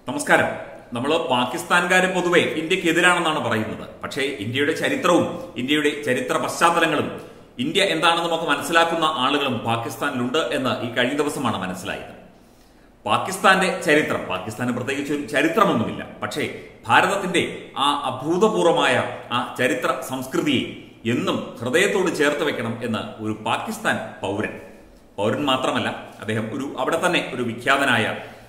നമസ്കാരം നമ്മൾ പാകിസ്ഥാൻകാർ പൊതുവെ ഇന്ത്യക്ക് എതിരാണെന്നാണ് പറയുന്നത് പക്ഷേ ഇന്ത്യയുടെ ചരിത്രവും ഇന്ത്യയുടെ ചരിത്ര പശ്ചാത്തലങ്ങളും ഇന്ത്യ എന്താണെന്ന് നമുക്ക് മനസ്സിലാക്കുന്ന ആളുകളും പാകിസ്ഥാനിലുണ്ട് എന്ന് ഈ കഴിഞ്ഞ ദിവസമാണ് മനസ്സിലായത് പാകിസ്ഥാന്റെ ചരിത്രം പാകിസ്ഥാന് പ്രത്യേകിച്ച് ഒരു ചരിത്രമൊന്നുമില്ല പക്ഷേ ഭാരതത്തിന്റെ ആ അഭൂതപൂർവമായ ആ ചരിത്ര സംസ്കൃതിയെ എന്നും ഹൃദയത്തോട് ചേർത്ത് വെക്കണം എന്ന് ഒരു പാകിസ്ഥാൻ പൗരൻ പൗരൻ മാത്രമല്ല അദ്ദേഹം ഒരു അവിടെ തന്നെ ഒരു വിഖ്യാതനായ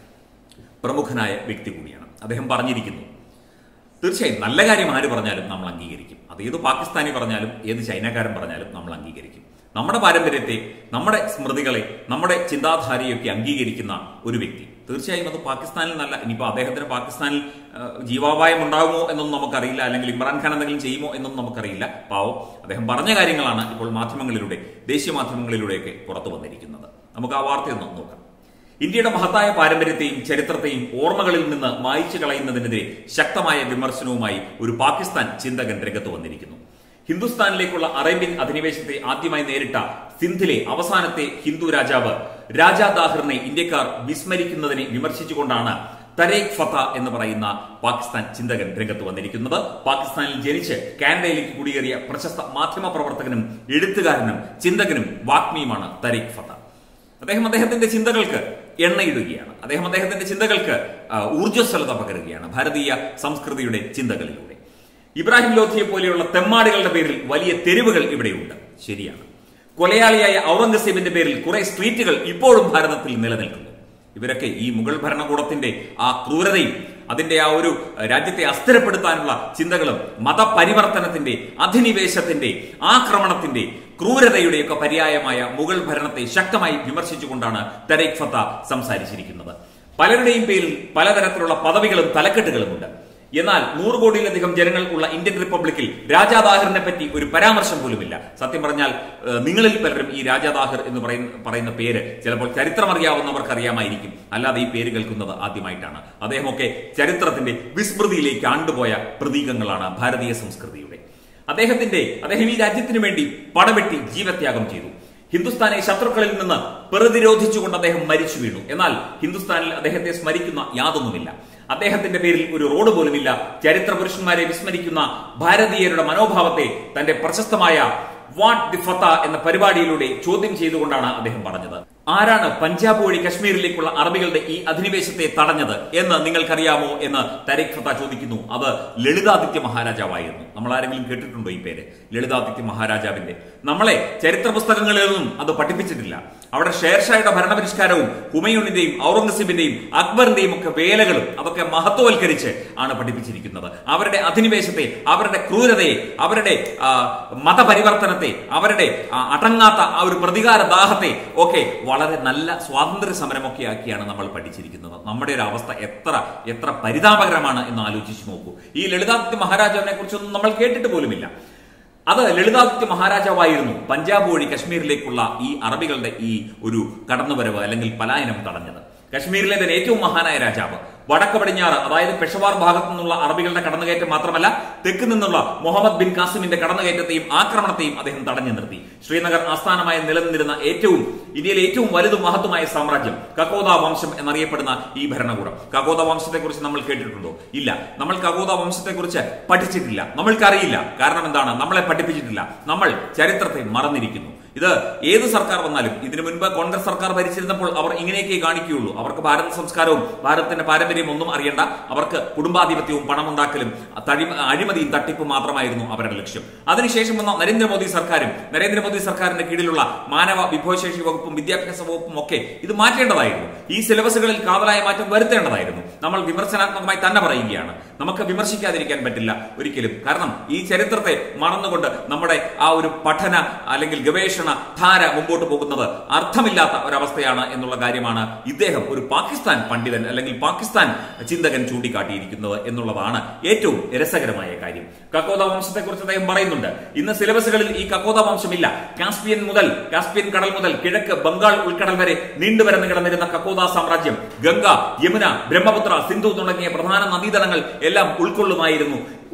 പ്രമുഖനായ വ്യക്തി കൂടിയാണ് അദ്ദേഹം പറഞ്ഞിരിക്കുന്നു തീർച്ചയായും നല്ല കാര്യം ആര് പറഞ്ഞാലും നമ്മൾ അംഗീകരിക്കും അത് ഏത് പാകിസ്ഥാനി പറഞ്ഞാലും ഏത് ചൈനക്കാരൻ പറഞ്ഞാലും നമ്മൾ അംഗീകരിക്കും നമ്മുടെ പാരമ്പര്യത്തെ നമ്മുടെ സ്മൃതികളെ നമ്മുടെ ചിന്താധാരയൊക്കെ അംഗീകരിക്കുന്ന ഒരു വ്യക്തി തീർച്ചയായും അത് പാകിസ്ഥാനിൽ നല്ല ഇനിയിപ്പോൾ അദ്ദേഹത്തിന് പാകിസ്ഥാനിൽ ആ, ജീവാപായം ഉണ്ടാകുമോ എന്നൊന്നും നമുക്കറിയില്ല അല്ലെങ്കിൽ ഇമ്രാൻഖാൻ എന്തെങ്കിലും ചെയ്യുമോ എന്നൊന്നും നമുക്കറിയില്ല പാവം അദ്ദേഹം പറഞ്ഞ കാര്യങ്ങളാണ് ഇപ്പോൾ മാധ്യമങ്ങളിലൂടെ ദേശീയ മാധ്യമങ്ങളിലൂടെയൊക്കെ പുറത്തു വന്നിരിക്കുന്നത് നമുക്ക് ആ വാർത്തയൊന്ന് നോക്കാം ഇന്ത്യയുടെ മഹത്തായ പാരമ്പര്യത്തെയും ചരിത്രത്തെയും ഓർമ്മകളിൽ നിന്ന് മായ്ച്ചു കളയുന്നതിനെതിരെ ശക്തമായ വിമർശനവുമായി ഒരു പാകിസ്ഥാൻ ചിന്തകൻ രംഗത്ത് വന്നിരിക്കുന്നു ഹിന്ദുസ്ഥാനിലേക്കുള്ള അറേബ്യൻ അധിനിവേശത്തെ ആദ്യമായി നേരിട്ട സിന്ധിലെ അവസാനത്തെ ഹിന്ദു രാജാവ് രാജാ ദാഹിറിനെ ഇന്ത്യക്കാർ വിസ്മരിക്കുന്നതിനെ വിമർശിച്ചുകൊണ്ടാണ് തരേഖ് ഫത്ത എന്ന് പറയുന്ന പാകിസ്ഥാൻ ചിന്തകൻ രംഗത്ത് വന്നിരിക്കുന്നത് പാകിസ്ഥാനിൽ ജനിച്ച് കാനഡയിലേക്ക് കുടിയേറിയ പ്രശസ്ത മാധ്യമ പ്രവർത്തകനും എഴുത്തുകാരനും ചിന്തകനും വാഗ്മിയുമാണ് തരേഖ് ഫത്ത അദ്ദേഹം അദ്ദേഹത്തിന്റെ ചിന്തകൾക്ക് എണ്ണയിടുകയാണ് അദ്ദേഹം അദ്ദേഹത്തിന്റെ ചിന്തകൾക്ക് ആ, ഊർജ്ജസ്വലത പകരുകയാണ് ഭാരതീയ സംസ്കൃതിയുടെ ചിന്തകളിലൂടെ ഇബ്രാഹിം ലോധിയെ പോലെയുള്ള തെമ്മാടികളുടെ പേരിൽ വലിയ തെരുവുകൾ ഇവിടെയുണ്ട് ശരിയാണ് കൊലയാളിയായ ഔറംഗസീബിന്റെ പേരിൽ കുറെ സ്ട്രീറ്റുകൾ ഇപ്പോഴും ഭാരതത്തിൽ നിലനിൽക്കുന്നു ഇവരൊക്കെ ഈ മുഗൾ ഭരണകൂടത്തിന്റെ ആ ക്രൂരതയും അതിന്റെ ആ ഒരു രാജ്യത്തെ അസ്ഥിരപ്പെടുത്താനുള്ള ചിന്തകളും മതപരിവർത്തനത്തിന്റെ അധിനിവേശത്തിന്റെ ആക്രമണത്തിന്റെ ക്രൂരതയുടെയൊക്കെ പര്യായമായ മുഗൾ ഭരണത്തെ ശക്തമായി വിമർശിച്ചുകൊണ്ടാണ് തരേഖ് ഫത്ത സംസാരിച്ചിരിക്കുന്നത് പലരുടെയും പേരിൽ പലതരത്തിലുള്ള പദവികളും തലക്കെട്ടുകളുമുണ്ട് എന്നാൽ നൂറ് കോടിയിലധികം ജനങ്ങൾ ഉള്ള ഇന്ത്യൻ റിപ്പബ്ലിക്കിൽ രാജാ ദാഹിറിനെ പറ്റി ഒരു പരാമർശം പോലുമില്ല സത്യം പറഞ്ഞാൽ ഏഹ്, നിങ്ങളിൽ പലരും ഈ രാജാ ദാഹിർ എന്ന് പറയുന്ന പറയുന്ന പേര് ചിലപ്പോൾ ചരിത്രം അറിയാവുന്നവർക്ക് അറിയാമായിരിക്കും അല്ലാതെ ഈ പേര് കേൾക്കുന്നത് ആദ്യമായിട്ടാണ് അദ്ദേഹമൊക്കെ ചരിത്രത്തിന്റെ വിസ്മൃതിയിലേക്ക് ആണ്ടുപോയ പ്രതീകങ്ങളാണ് ഭാരതീയ സംസ്കൃതിയുടെ അദ്ദേഹത്തിന്റെ അദ്ദേഹം ഈ രാജ്യത്തിന് വേണ്ടി പടവെട്ടി ജീവത്യാഗം ചെയ്തു ഹിന്ദുസ്ഥാനെ ശത്രുക്കളിൽ നിന്ന് പ്രതിരോധിച്ചുകൊണ്ട് അദ്ദേഹം മരിച്ചു വീണു എന്നാൽ ഹിന്ദുസ്ഥാനിൽ അദ്ദേഹത്തെ സ്മരിക്കുന്ന യാതൊന്നുമില്ല അദ്ദേഹത്തിന്റെ പേരിൽ ഒരു റോഡ് പോലുമില്ല ചരിത്ര പുരുഷന്മാരെ വിസ്മരിക്കുന്ന ഭാരതീയരുടെ മനോഭാവത്തെ തന്റെ പ്രശസ്തമായ വാട്ട് ദി ഫത്ത എന്ന പരിപാടിയിലൂടെ ചോദ്യം ചെയ്തുകൊണ്ടാണ് അദ്ദേഹം പറഞ്ഞത് ആരാണ് പഞ്ചാബ് വഴി കശ്മീരിലേക്കുള്ള അറബികളുടെ ഈ അധിനിവേശത്തെ തടഞ്ഞത് എന്ന് നിങ്ങൾക്കറിയാമോ എന്ന് തരീഖ് ഫത്ത ചോദിക്കുന്നു അത് ലളിതാദിത്യ മഹാരാജാവായിരുന്നു നമ്മൾ ആരെങ്കിലും കേട്ടിട്ടുണ്ടോ ഈ പേര് ലളിതാദിത്യ മഹാരാജാവിന്റെ നമ്മളെ ചരിത്ര പുസ്തകങ്ങളിലൊന്നും അത് പഠിപ്പിച്ചിട്ടില്ല അവിടെ ഷേർഷായുടെ ഭരണപരിഷ്കാരവും ഹുമയൂണിന്റെയും ഔറംഗസീബിന്റെയും അക്ബറിന്റെയും ഒക്കെ വേലകളും അതൊക്കെ മഹത്വവൽക്കരിച്ച് ആണ് പഠിപ്പിച്ചിരിക്കുന്നത് അവരുടെ അധിനിവേശത്തെ അവരുടെ ക്രൂരതയെ അവരുടെ ആ, മതപരിവർത്തനത്തെ അവരുടെ ആ, അടങ്ങാത്ത ആ ഒരു പ്രതികാര ദാഹത്തെ ഒക്കെ വളരെ നല്ല സ്വാതന്ത്ര്യ സമരമൊക്കെ ആക്കിയാണ് നമ്മൾ പഠിച്ചിരിക്കുന്നത് നമ്മുടെ ഒരു അവസ്ഥ എത്ര എത്ര പരിതാപകരമാണ് എന്ന് ആലോചിച്ച് നോക്കൂ ഈ ലളിതാദിത്യ മഹാരാജാവിനെ കുറിച്ചൊന്നും നമ്മൾ കേട്ടിട്ട് പോലുമില്ല അത് ലളിതാദിത്യ മഹാരാജാവായിരുന്നു പഞ്ചാബ് വഴി കശ്മീരിലേക്കുള്ള ഈ അറബികളുടെ ഈ ഒരു കടന്നുവരവ് അല്ലെങ്കിൽ പലായനം തടഞ്ഞത് കശ്മീരിലെ തന്നെ ഏറ്റവും മഹാനായ രാജാവ് വടക്ക് പടിഞ്ഞാറ് അതായത് പെഷവാർ ഭാഗത്തു നിന്നുള്ള അറബികളുടെ കടന്നുകയറ്റം മാത്രമല്ല തെക്ക് നിന്നുള്ള മുഹമ്മദ് ബിൻ കാസിമിന്റെ കടന്നുകയറ്റത്തെയും ആക്രമണത്തെയും അദ്ദേഹം തടഞ്ഞു നിർത്തി ശ്രീനഗർ ആസ്ഥാനമായി നിലനിന്നിരുന്ന ഏറ്റവും ഇന്ത്യയിലെ ഏറ്റവും വലുതും മഹത്തുമായ സാമ്രാജ്യം കക്കോദ വംശം എന്നറിയപ്പെടുന്ന ഈ ഭരണകൂടം കക്കോദ വംശത്തെക്കുറിച്ച് നമ്മൾ കേട്ടിട്ടുണ്ടോ ഇല്ല നമ്മൾ കക്കോദ വംശത്തെക്കുറിച്ച് പഠിച്ചിട്ടില്ല നമ്മൾക്കറിയില്ല കാരണം എന്താണ് നമ്മളെ പഠിപ്പിച്ചിട്ടില്ല നമ്മൾ ചരിത്രത്തെ മറന്നിരിക്കുന്നു ഇത് ഏത് സർക്കാർ വന്നാലും ഇതിനു മുൻപ് കോൺഗ്രസ് സർക്കാർ ഭരിച്ചിരുന്നപ്പോൾ അവർ ഇങ്ങനെയൊക്കെ കാണിക്കുകയുള്ളൂ അവർക്ക് ഭാരത സംസ്കാരവും ഭാരതത്തിന്റെ പാരമ്പര്യവും ഒന്നും അറിയണ്ട അവർക്ക് കുടുംബാധിപത്യവും പണമുണ്ടാക്കലും തഴി അഴിമതിയും തട്ടിപ്പും മാത്രമായിരുന്നു അവരുടെ ലക്ഷ്യം അതിനുശേഷം വന്ന നരേന്ദ്രമോദി സർക്കാരും നരേന്ദ്രമോദി സർക്കാരിന്റെ കീഴിലുള്ള മാനവ വിഭവശേഷി വകുപ്പും വിദ്യാഭ്യാസ വകുപ്പും ഒക്കെ ഇത് മാറ്റേണ്ടതായിരുന്നു ഈ സിലബസുകളിൽ കാതലായ മാറ്റം വരുത്തേണ്ടതായിരുന്നു നമ്മൾ വിമർശനാത്മകമായി തന്നെ പറയുകയാണ് നമുക്ക് വിമർശിക്കാതിരിക്കാൻ പറ്റില്ല ഒരിക്കലും കാരണം ഈ ചരിത്രത്തെ മറന്നുകൊണ്ട് നമ്മുടെ ആ ഒരു പഠന അല്ലെങ്കിൽ ഗവേഷണ ധാര മുമ്പോട്ട് പോകുന്നത് അർത്ഥമില്ലാത്ത ഒരവസ്ഥയാണ് എന്നുള്ള കാര്യമാണ് ഇദ്ദേഹം ഒരു പാകിസ്ഥാൻ പണ്ഡിതൻ അല്ലെങ്കിൽ പാകിസ്ഥാൻ ചിന്തകൻ ചൂണ്ടിക്കാട്ടിയിരിക്കുന്നത് എന്നുള്ളതാണ് ഏറ്റവും രസകരമായ കാര്യം കക്കോദ വംശത്തെക്കുറിച്ച് അദ്ദേഹം പറയുന്നുണ്ട് ഇന്ന് സിലബസുകളിൽ ഈ കക്കോദ വംശമില്ല കാസ്പിയൻ മുതൽ കാസ്പിയൻ കടൽ മുതൽ കിഴക്ക് ബംഗാൾ ഉൾക്കടൽ വരെ നീണ്ടുവരന്ന് കിടന്നിരുന്ന കക്കോദ സാമ്രാജ്യം ഗംഗ യമുന ബ്രഹ്മപുത്ര സിന്ധു തുടങ്ങിയ പ്രധാന നദീതടങ്ങൾ എല്ലാം ഉൾക്കൊള്ളുമായിരുന്നു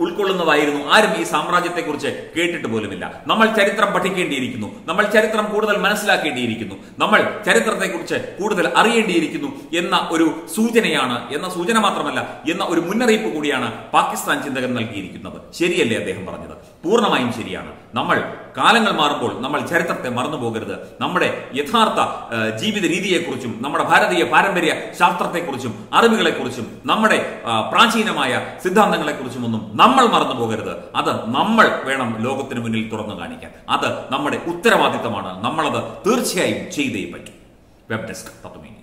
ഉൾക്കൊള്ളുന്നതായിരുന്നു ആരും ഈ സാമ്രാജ്യത്തെക്കുറിച്ച് കേട്ടിട്ട് പോലുമില്ല നമ്മൾ ചരിത്രം പഠിക്കേണ്ടിയിരിക്കുന്നു നമ്മൾ ചരിത്രം കൂടുതൽ മനസ്സിലാക്കേണ്ടിയിരിക്കുന്നു നമ്മൾ ചരിത്രത്തെക്കുറിച്ച് കൂടുതൽ അറിയേണ്ടിയിരിക്കുന്നു എന്ന ഒരു സൂചനയാണ് എന്ന സൂചന മാത്രമല്ല എന്ന ഒരു മുന്നറിയിപ്പ് കൂടിയാണ് പാകിസ്ഥാൻ ചിന്തകൻ നൽകിയിരിക്കുന്നത് ശരിയല്ലേ അദ്ദേഹം പറഞ്ഞത് പൂർണ്ണമായും ശരിയാണ് നമ്മൾ കാലങ്ങൾ മാറുമ്പോൾ നമ്മൾ ചരിത്രത്തെ മറന്നു പോകരുത് നമ്മുടെ യഥാർത്ഥ ആ, ജീവിത രീതിയെക്കുറിച്ചും നമ്മുടെ ഭാരതീയ പാരമ്പര്യ ശാസ്ത്രത്തെക്കുറിച്ചും അറിവുകളെക്കുറിച്ചും നമ്മുടെ ആ, പ്രാചീനമായ സിദ്ധാന്തങ്ങളെക്കുറിച്ചും ഒന്നും നമ്മൾ മറന്നു പോകരുത് അത് നമ്മൾ വേണം ലോകത്തിന് മുന്നിൽ തുറന്നു കാണിക്കാൻ അത് നമ്മുടെ ഉത്തരവാദിത്തമാണ് നമ്മളത് തീർച്ചയായും ചെയ്തേ പറ്റൂ വെബ് ഡെസ്ക് തത്വമേ